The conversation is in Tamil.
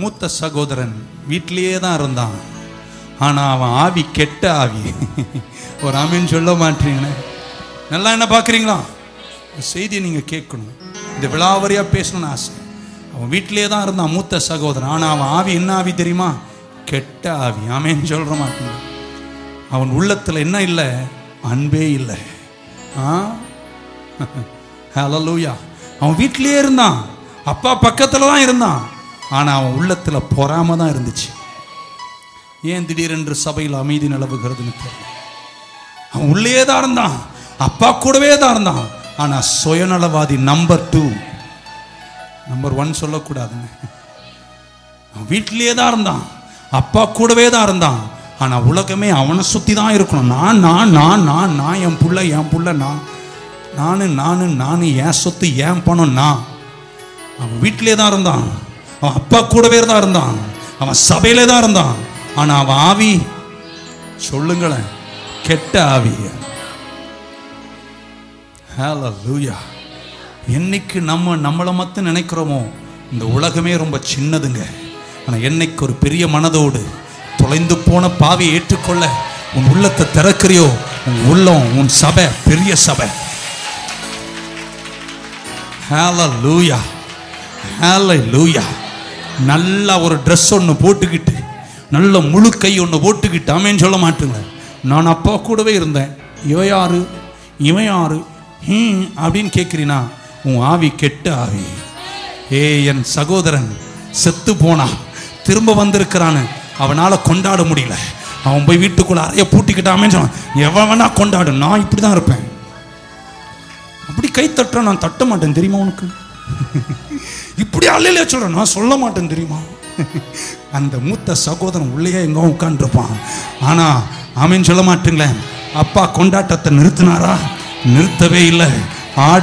மூத்த சகோதரன் வீட்டிலேயே தான் இருந்தான் ஆனா அவன் ஆவி கெட்ட ஆவி ஒரு ஆமின்னு சொல்ல மாட்டீங்களே நல்லா என்ன பார்க்குறீங்களா இந்த செய்தியை நீங்க கேட்கணும் இந்த விழாவரியா பேசணும்னு ஆசை அவன் வீட்டிலேயே தான் இருந்தான் மூத்த சகோதரன் ஆனா அவன் ஆவி என்ன ஆவி தெரியுமா கெட்ட ஆவி ஆமேன்னு சொல்ற மாட்டீங்க அவன் உள்ளத்துல என்ன இல்லை அன்பே இல்லை ஆ ஹalleluya அவன் வீட்டிலேயே இருந்தான் அப்பா பக்கத்துல தான் இருந்தான் ஆனா அவன் உள்ளத்துல பொறாம தான் இருந்துச்சு ஏன் திடீரென்று சபையில் அமைதி நிலவுகிறதுன்னு தெரியல அவன் உள்ளே தான் இருந்தான் அப்பா கூடவே தான் இருந்தான் ஆனா சுயநலவாதி நம்பர் டூ நம்பர் ஒன் சொல்லக்கூடாதுன்னு அவன் வீட்டிலேயே தான் இருந்தான் அப்பா கூடவே தான் இருந்தான் ஆனா உலகமே அவனை சுத்தி தான் இருக்கணும் நான் நான் நான் நான் நான் என் புள்ள என் புள்ள நான் நானு நானு நானு என் சொத்து என் பணம் நான் அவன் வீட்டிலே தான் இருந்தான் அவன் அப்பா கூடவே தான் இருந்தான் அவன் சபையிலே தான் இருந்தான் ஆனா அவன் ஆவி சொல்லுங்களேன் கெட்ட ஆவி ஹalleluya என்னைக்கு நம்ம நம்மளை மட்டும் நினைக்கிறோமோ இந்த உலகமே ரொம்ப சின்னதுங்க ஆனா என்னைக்கு ஒரு பெரிய மனதோடு தொலைந்து போன பாவியை ஏற்றுக்கொள்ள உன் உள்ளத்தை திறக்கிறியோ உன் உள்ளம் உன் சபை பெரிய சபை ஹalleluya ஹalleluya நல்ல ஒரு ட்ரெஸ் ஒன்று போட்டுக்கிட்டு நல்ல முழு கை ஒன்று போட்டுக்கிட்டு ஆமேன்னு சொல்ல மாட்டுங்க நான் அப்பா கூடவே இருந்தேன் இவன் யாரு இவன் யாரு ஹம் அப்படின்னு கேட்குறீனா உன் ஆவி கெட்ட ஆவி ஏ என் சகோதரன் செத்து போனான் திரும்ப வந்திருக்கிறான்னு அவனால கொண்டாட முடியல அவன் போய் வீட்டுக்குள்ள அறைய பூட்டிக்கிட்டாமேன்னு சொன்னான் எவன் வேணா கொண்டாடு நான் இப்படி தான் இருப்பேன் அப்படி கை தட்டுற நான் தட்ட மாட்டேன் தெரியுமா உனக்கு இப்படி அல்லையில சொல்றேன் நான் சொல்ல மாட்டேன் தெரியுமா அந்த மூத்த சகோதரன் உள்ளேயே எங்க உட்காந்துருப்பான் ஆனா ஆமீன் சொல்ல மாட்டீங்களே அப்பா கொண்டாட்டத்தை நிறுத்தினாரா நிறுத்தவே இல்லை ஆடு